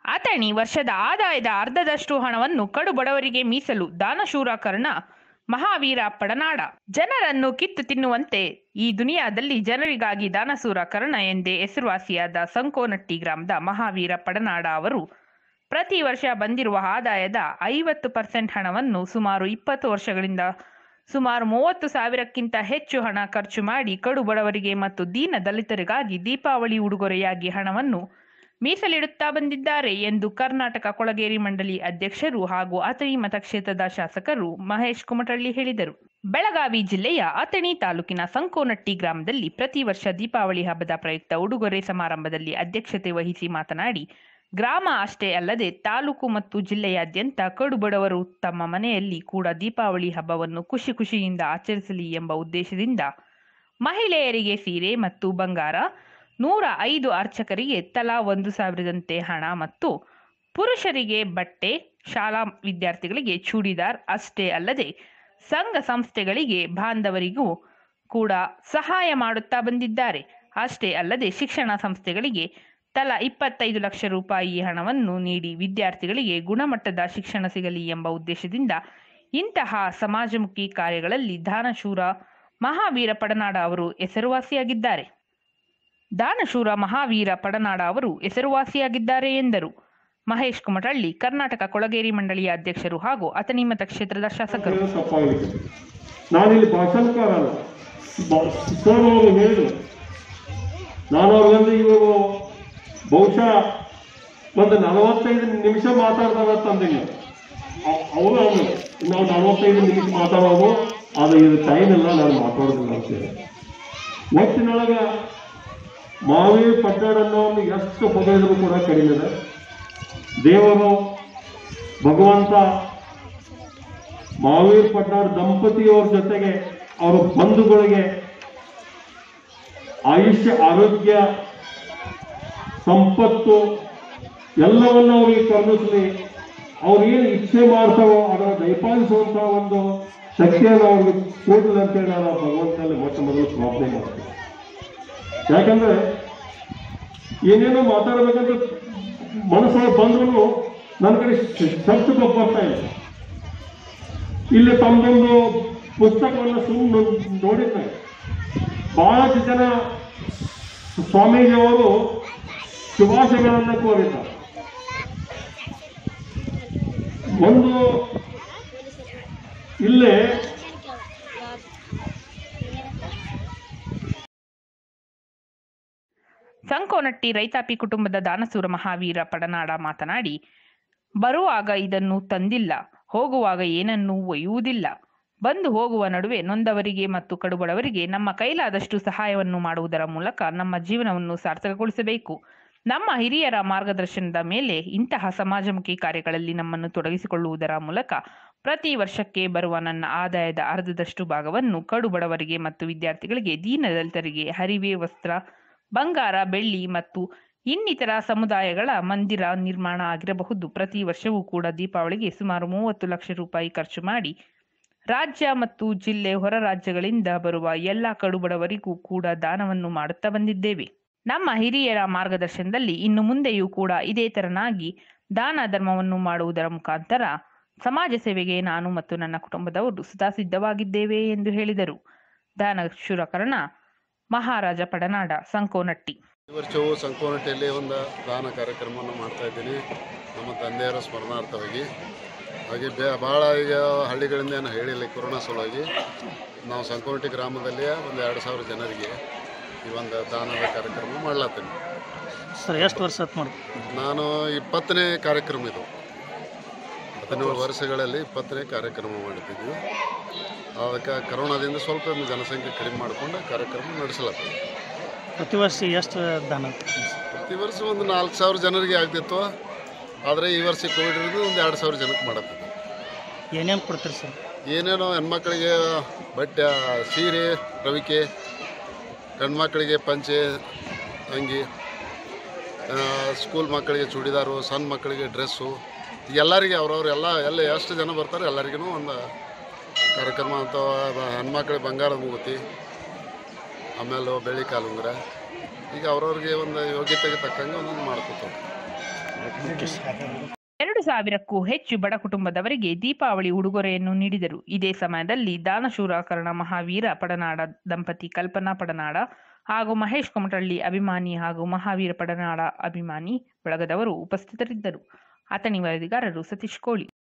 ಅಥಣಿ ವರ್ಷದ ಆದಾಯದ ಅರ್ಧದಷ್ಟು ಹಣವನ್ನು ಕಡು ಬಡವರಿಗೆ ಮೀಸಲು ದಾನಶೂರ ಕರ್ಣ ಮಹಾವೀರ ಪಡನಾಡ ಜನರನ್ನು ಕಿತ್ತು ತಿನ್ನುವಂತೆ ಈ ದುನಿಯಾದಲ್ಲಿ ಜನರಿಗಾಗಿ ದಾನಸೂರ ಕರ್ಣ ಎಂದೇ ಹೆಸರುವಾಸಿಯಾದ ಸಂಕೋನಟ್ಟಿ ಗ್ರಾಮದ ಮಹಾವೀರ ಪಡನಾಡ ಅವರು ಪ್ರತಿ ವರ್ಷ ಬಂದಿರುವ ಆದಾಯದ ಐವತ್ತು ಪರ್ಸೆಂಟ್ ಹಣವನ್ನು ಸುಮಾರು ಇಪ್ಪತ್ತು ವರ್ಷಗಳಿಂದ ಸುಮಾರು ಮೂವತ್ತು ಸಾವಿರಕ್ಕಿಂತ ಹೆಚ್ಚು ಹಣ ಖರ್ಚು ಮಾಡಿ ಕಡು ಬಡವರಿಗೆ ಮತ್ತು ದೀನ ದಲಿತರಿಗಾಗಿ ದೀಪಾವಳಿ ಉಡುಗೊರೆಯಾಗಿ ಹಣವನ್ನು ಮೀಸಲಿಡುತ್ತಾ ಬಂದಿದ್ದಾರೆ ಎಂದು ಕರ್ನಾಟಕ ಕೊಳಗೇರಿ ಮಂಡಳಿ ಅಧ್ಯಕ್ಷರು ಹಾಗೂ ಅಥಣಿ ಮತಕ್ಷೇತ್ರದ ಶಾಸಕರು ಮಹೇಶ್ ಕುಮಟಳ್ಳಿ ಹೇಳಿದರು ಬೆಳಗಾವಿ ಜಿಲ್ಲೆಯ ಅಥಣಿ ತಾಲೂಕಿನ ಸಂಕೋನಟ್ಟಿ ಗ್ರಾಮದಲ್ಲಿ ಪ್ರತಿ ವರ್ಷ ದೀಪಾವಳಿ ಹಬ್ಬದ ಪ್ರಯುಕ್ತ ಉಡುಗೊರೆ ಸಮಾರಂಭದಲ್ಲಿ ಅಧ್ಯಕ್ಷತೆ ವಹಿಸಿ ಮಾತನಾಡಿ ಗ್ರಾಮ ಅಷ್ಟೇ ಅಲ್ಲದೆ ತಾಲೂಕು ಮತ್ತು ಜಿಲ್ಲೆಯಾದ್ಯಂತ ಕಡು ಬಡವರು ತಮ್ಮ ಮನೆಯಲ್ಲಿ ಕೂಡ ದೀಪಾವಳಿ ಹಬ್ಬವನ್ನು ಖುಷಿ ಖುಷಿಯಿಂದ ಆಚರಿಸಲಿ ಎಂಬ ಉದ್ದೇಶದಿಂದ ಮಹಿಳೆಯರಿಗೆ ಸೀರೆ ಮತ್ತು ಬಂಗಾರ ನೂರ ಐದು ಅರ್ಚಕರಿಗೆ ತಲಾ ಒಂದು ಸಾವಿರದಂತೆ ಹಣ ಮತ್ತು ಪುರುಷರಿಗೆ ಬಟ್ಟೆ ಶಾಲಾ ವಿದ್ಯಾರ್ಥಿಗಳಿಗೆ ಚೂಡಿದಾರ್ ಅಷ್ಟೇ ಅಲ್ಲದೆ ಸಂಘ ಸಂಸ್ಥೆಗಳಿಗೆ ಬಾಂಧವರಿಗೂ ಕೂಡ ಸಹಾಯ ಮಾಡುತ್ತಾ ಬಂದಿದ್ದಾರೆ ಅಷ್ಟೇ ಅಲ್ಲದೆ ಶಿಕ್ಷಣ ಸಂಸ್ಥೆಗಳಿಗೆ ತಲಾ ಇಪ್ಪತ್ತೈದು ಲಕ್ಷ ರೂಪಾಯಿ ಹಣವನ್ನು ನೀಡಿ ವಿದ್ಯಾರ್ಥಿಗಳಿಗೆ ಗುಣಮಟ್ಟದ ಶಿಕ್ಷಣ ಸಿಗಲಿ ಎಂಬ ಉದ್ದೇಶದಿಂದ ಇಂತಹ ಸಮಾಜಮುಖಿ ಕಾರ್ಯಗಳಲ್ಲಿ ದಾನಶೂರ ಮಹಾವೀರ ಪಡನಾಡ ಅವರು ಹೆಸರುವಾಸಿಯಾಗಿದ್ದಾರೆ ದಾನಶೂರ ಮಹಾವೀರ ಪಡನಾಡ ಅವರು ಹೆಸರುವಾಸಿಯಾಗಿದ್ದಾರೆ ಎಂದರು ಮಹೇಶ್ ಕುಮಟಳ್ಳಿ ಕರ್ನಾಟಕ ಕೊಳಗೇರಿ ಮಂಡಳಿಯ ಅಧ್ಯಕ್ಷರು ಹಾಗೂ ಅಥಣಿ ಮತಕ್ಷೇತ್ರದ ಶಾಸಕರು ಹೇಳೋದು ತಪ್ಪಾಗಲಿಕ್ಕೆ ನಾನಿಲ್ಲಿ ಭಾಷಣಕಾರ ಅಲ್ಲ ಬ- ಸರ್ ಅವರು ಹೇಳಿದ್ರು ನಾನು ಅವ್ರಿಗಂದ್ರೆ ಇವರು ಬಹುಶಃ ಒಂದು ನಲವತ್ತೈದು ನಿಮಿಷ ಮಾತಾಡ್ತಾರ ತಂದಿಲ್ಲ ಅವರು ಅವರು ನಾವು ನಲವತ್ತೈದು ನಿಮಿಷ ಮಾತಾಡೋದು ಅದು ಇದು ಟೈಮ್ ಇಲ್ಲ ನಾನು ಮಾತಾಡೋದಿಲ್ಲ ಅಂತೇಳಿ ಒಟ್ಟಿನೊಳಗ ಮಾವಿ ಪಟ್ಟಣ ಅನ್ನೋನು ಎಷ್ಟು ಹೊಗಳಿದ್ರು ಕೂಡ ಕಡಿಮೆ ಇದೆ ದೇವರು ಭಗವಂತ ಮಹಾವೀರ್ ಪಟ್ನಾಡ್ ದಂಪತಿಯವರ ಜೊತೆಗೆ ಅವರ ಬಂಧುಗಳಿಗೆ ಆಯುಷ್ಯ ಆರೋಗ್ಯ ಸಂಪತ್ತು ಎಲ್ಲವನ್ನ ಅವರಿಗೆ ಕರುಣಿಸಲಿ ಅವ್ರು ಏನು ಇಚ್ಛೆ ಮಾಡ್ತಾವೋ ಅದರ ದಯಪಾಲಿಸುವಂತ ಒಂದು ಶಕ್ತಿಯನ್ನು ಅವ್ರಿಗೆ ಕೊಡಲಿ ಅಂತೇಳಿ ನಾನು ಆ ಭಗವಂತನಲ್ಲಿ ಮೊಟ್ಟ ಮೊದಲು ಪ್ರಾರ್ಥನೆ ಮಾಡ್ತೀನಿ ಯಾಕಂದ್ರೆ ಏನೇನೋ ಮಾತಾಡ್ಬೇಕಂತ ಮನಸ್ಸೊಳಗೆ ಬಂದ್ರು ನನ್ನ ಕಡೆ ಶಬ್ದ ಬರ್ತಾ ಇಲ್ಲ ಇಲ್ಲಿ ತಮ್ಮದೊಂದು ಪುಸ್ತಕವನ್ನು ಸುಮ್ಮನೆ ನೋಡಿದ್ದೆ ಬಹಳಷ್ಟು ಜನ ಸ್ವಾಮೀಜಿಯವರು ಶುಭಾಶಯಗಳನ್ನು ಕೋರಿದ್ದಾರೆ ಒಂದು ಇಲ್ಲೇ ಸಂಕೋನಟ್ಟಿ ರೈತಾಪಿ ಕುಟುಂಬದ ದಾನಸೂರ ಮಹಾವೀರ ಪಡನಾಡ ಮಾತನಾಡಿ ಬರುವಾಗ ಇದನ್ನು ತಂದಿಲ್ಲ ಹೋಗುವಾಗ ಏನನ್ನೂ ಒಯ್ಯುವುದಿಲ್ಲ ಬಂದು ಹೋಗುವ ನಡುವೆ ನೊಂದವರಿಗೆ ಮತ್ತು ಕಡುಬಡವರಿಗೆ ನಮ್ಮ ಕೈಲಾದಷ್ಟು ಸಹಾಯವನ್ನು ಮಾಡುವುದರ ಮೂಲಕ ನಮ್ಮ ಜೀವನವನ್ನು ಸಾರ್ಥಕಗೊಳಿಸಬೇಕು ನಮ್ಮ ಹಿರಿಯರ ಮಾರ್ಗದರ್ಶನದ ಮೇಲೆ ಇಂತಹ ಸಮಾಜಮುಖಿ ಕಾರ್ಯಗಳಲ್ಲಿ ನಮ್ಮನ್ನು ತೊಡಗಿಸಿಕೊಳ್ಳುವುದರ ಮೂಲಕ ಪ್ರತಿ ವರ್ಷಕ್ಕೆ ಬರುವ ನನ್ನ ಆದಾಯದ ಅರ್ಧದಷ್ಟು ಭಾಗವನ್ನು ಕಡು ಬಡವರಿಗೆ ಮತ್ತು ವಿದ್ಯಾರ್ಥಿಗಳಿಗೆ ದೀನದಲಿತರಿಗೆ ಹರಿವೆ ವಸ್ತ್ರ ಬಂಗಾರ ಬೆಳ್ಳಿ ಮತ್ತು ಇನ್ನಿತರ ಸಮುದಾಯಗಳ ಮಂದಿರ ನಿರ್ಮಾಣ ಆಗಿರಬಹುದು ಪ್ರತಿ ವರ್ಷವೂ ಕೂಡ ದೀಪಾವಳಿಗೆ ಸುಮಾರು ಮೂವತ್ತು ಲಕ್ಷ ರೂಪಾಯಿ ಖರ್ಚು ಮಾಡಿ ರಾಜ್ಯ ಮತ್ತು ಜಿಲ್ಲೆ ಹೊರ ರಾಜ್ಯಗಳಿಂದ ಬರುವ ಎಲ್ಲ ಕಡುಬಡವರಿಗೂ ಕೂಡ ದಾನವನ್ನು ಮಾಡುತ್ತಾ ಬಂದಿದ್ದೇವೆ ನಮ್ಮ ಹಿರಿಯರ ಮಾರ್ಗದರ್ಶನದಲ್ಲಿ ಇನ್ನು ಮುಂದೆಯೂ ಕೂಡ ಇದೇ ತೆರನಾಗಿ ದಾನ ಧರ್ಮವನ್ನು ಮಾಡುವುದರ ಮುಖಾಂತರ ಸಮಾಜ ಸೇವೆಗೆ ನಾನು ಮತ್ತು ನನ್ನ ಕುಟುಂಬದವರು ಸದಾ ಸಿದ್ಧವಾಗಿದ್ದೇವೆ ಎಂದು ಹೇಳಿದರು ದಾನ ಶೂರಕರಣ ಮಹಾರಾಜ ಪಡನಾಡ ಸಂಕೋನಟ್ಟಿ ಈ ವರ್ಷವೂ ಸಂಕೋನಟ್ಟಿಯಲ್ಲಿ ಒಂದು ದಾನ ಕಾರ್ಯಕ್ರಮವನ್ನು ಮಾಡ್ತಾ ಇದ್ದೀನಿ ನಮ್ಮ ತಂದೆಯರ ಸ್ಮರಣಾರ್ಥವಾಗಿ ಹಾಗೆ ಬೇ ಭಾಳ ಈಗ ಹಳ್ಳಿಗಳಿಂದ ಏನು ಹೇಳಿಲ್ಲ ಈ ಕೊರೋನಾ ಸಲುವಾಗಿ ನಾವು ಸಂಕೋನಟ್ಟಿ ಗ್ರಾಮದಲ್ಲಿ ಒಂದು ಎರಡು ಸಾವಿರ ಜನರಿಗೆ ಈ ಒಂದು ದಾನದ ಕಾರ್ಯಕ್ರಮ ಮಾಡ್ಲತ್ತೀನಿ ಸರ್ ಎಷ್ಟು ವರ್ಷ ಆತ್ ಮಾಡಿ ನಾನು ಇಪ್ಪತ್ತನೇ ಕಾರ್ಯಕ್ರಮ ಇದು ಹದಿನೇಳು ವರ್ಷಗಳಲ್ಲಿ ಇಪ್ಪತ್ತನೇ ಕಾರ್ಯಕ್ರಮ ಮಾಡಿದ್ದೀವಿ ಅದಕ್ಕೆ ಕರೋನಾದಿಂದ ಸ್ವಲ್ಪ ಒಂದು ಜನಸಂಖ್ಯೆ ಕಡಿಮೆ ಮಾಡಿಕೊಂಡು ಕಾರ್ಯಕ್ರಮ ನಡೆಸಲಾಗ್ತದೆ ಪ್ರತಿ ವರ್ಷ ಎಷ್ಟು ದಾನ ಪ್ರತಿ ವರ್ಷ ಒಂದು ನಾಲ್ಕು ಸಾವಿರ ಜನರಿಗೆ ಆಗ್ತಿತ್ತು ಆದರೆ ಈ ವರ್ಷ ಕೋವಿಡ್ ಇರೋದು ಒಂದು ಎರಡು ಸಾವಿರ ಜನಕ್ಕೆ ಮಾಡತ್ತಿದ್ವಿ ಏನೇನು ಕೊಡ್ತೀರಿ ಸರ್ ಏನೇನೋ ಹೆಣ್ಮಕ್ಳಿಗೆ ಬಟ್ಟೆ ಸೀರೆ ರವಿಕೆ ಗಂಡ್ಮಕ್ಳಿಗೆ ಪಂಚೆ ಅಂಗಿ ಆ, ಸ್ಕೂಲ್ ಮಕ್ಕಳಿಗೆ ಚೂಡಿದಾರು ಸಣ್ಣ ಮಕ್ಕಳಿಗೆ ಡ್ರೆಸ್ಸು ಎಲ್ಲರಿಗೆ ಅವ್ರವ್ರು ಎಲ್ಲ ಎಲ್ಲ ಎಷ್ಟು ಜನ ಬರ್ತಾರೆ ಎಲ್ಲರಿಗೂ ಒಂದು ಕಾರ್ಯಕ್ರಮ ಅಂತ ಹೆಣ್ಮಕ್ಳಿಗೆ ಬಂಗಾರದ ಮೂಗುತಿ ಆಮೇಲೆ ಬೆಳ್ಳಿ ಕಾಲುಂಗುರ ಈಗ ಅವ್ರವ್ರಿಗೆ ಒಂದು ಯೋಗ್ಯತೆಗೆ ತಕ್ಕಂಗೆ ಒಂದೊಂದು ಮಾಡ್ಕೊತಾರೆ ಓಕೆ ಸರ್ ಎರಡು ಸಾವಿರಕ್ಕೂ ಹೆಚ್ಚು ಬಡ ಕುಟುಂಬದವರಿಗೆ ದೀಪಾವಳಿ ಉಡುಗೊರೆಯನ್ನು ನೀಡಿದರು ಇದೇ ಸಮಯದಲ್ಲಿ ದಾನಶೂರ ಕರ್ಣ ಮಹಾವೀರ ಪಡನಾಡ ದಂಪತಿ ಕಲ್ಪನಾ ಪಡನಾಡ ಹಾಗೂ ಮಹೇಶ್ ಕೊಮಟಳ್ಳಿ ಅಭಿಮಾನಿ ಹಾಗೂ ಮಹಾವೀರ ಪಡನಾಡ ಅಭಿಮಾನಿ ಬಳಗದವರು ಉಪಸ್ಥಿತರಿದ್ದರು ಆತನಿ ವರದಿಗಾರರು ಸತೀಶ್ ಕೋಳಿ